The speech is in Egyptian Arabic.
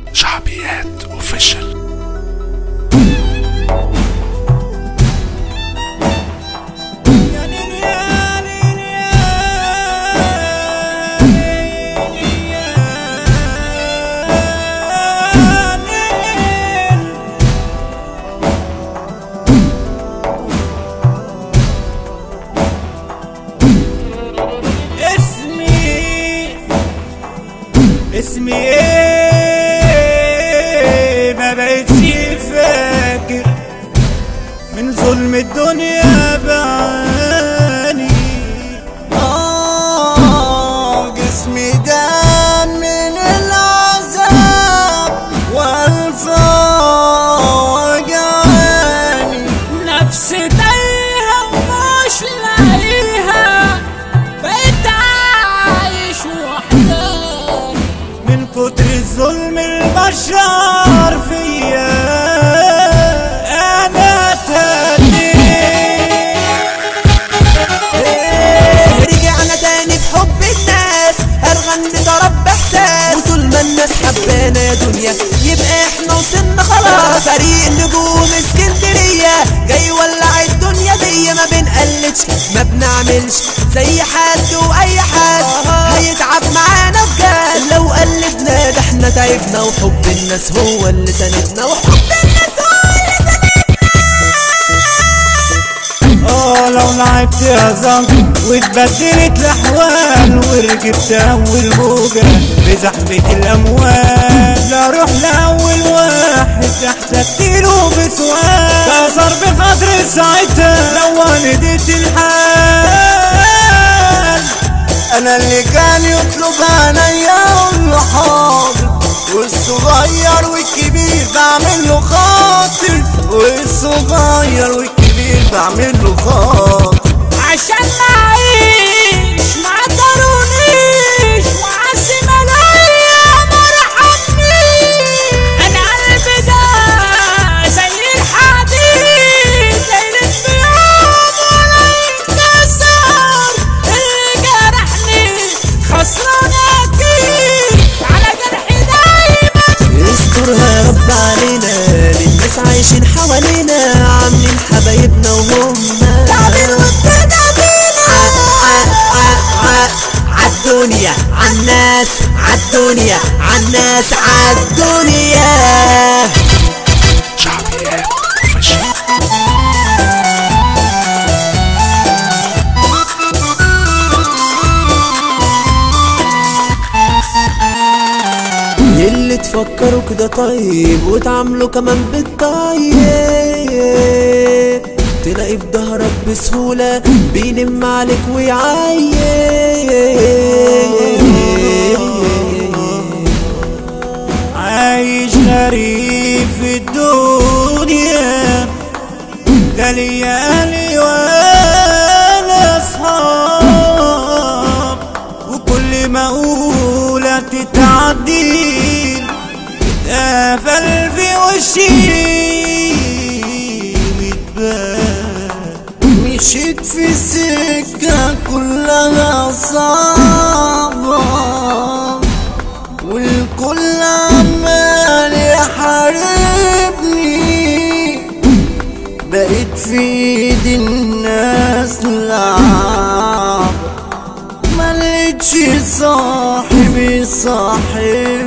شعبيات اوفيشال اسمي اسمي ايه ما بقتش فاكر من ظلم الدنيا بعاني آه جسمي ده من العذاب والفا وجعاني نفسي تايهة ومش لاقيها بقيت عايش وحداني من كتر الظلم البشر فيا انا تهديت رجعنا تاني بحب الناس ارغن بضرب باحساس وطول ما الناس حبانا يا دنيا يبقى احنا وصلنا خلاص فريق نجوم اسكندريه جاي يولع الدنيا دي ما بنقلدش ما بنعملش زي حد واي حد هيتعب معانا بجد لو قلدنا ده احنا تعبنا وحب الناس هو اللي ساندنا وحب الناس هو اللي اه لو لعبت يا زنك واتبدلت الاحوال وركبت اول موجة بزحمة الاموال لا اروح لاول واحد احتجت له بسؤال كسر بخاطر ساعتها لو نديت الحال انا اللي كان يطلب عينيا اقول له حاضر والصغير والكبير بعمل له خاطر والصغير والكبير بعمل له خاطر عشان اعيش ما قدرونيش وعزم عليا ما رحمنيش انا قلبي ده زي الحديد ليلة في يوم ولا يتكسر اللي جرحني خسران اكيد على جرحي دايما استرها يا رب علينا للناس عايشين حوالينا عاملين حبايبنا وهم تعبين وابتدى بينا عالدنيا عالناس عالدنيا عالناس عالدنيا شعبيات اوفيشال اللي تفكروا كده طيب وتعاملوا كمان بالطيب تلاقي في ظهرك بسهولة بينم عليك ويعيب عايش غريب في الدنيا لا ليا اهلي ولا اصحاب وكل ما اقول تتعدين اتقفل في وشي ويتبان مشيت في سكة كلها صعبة والكل عمال يحاربني بقيت في ايد الناس لعب ملقتش صاحبي صاحبني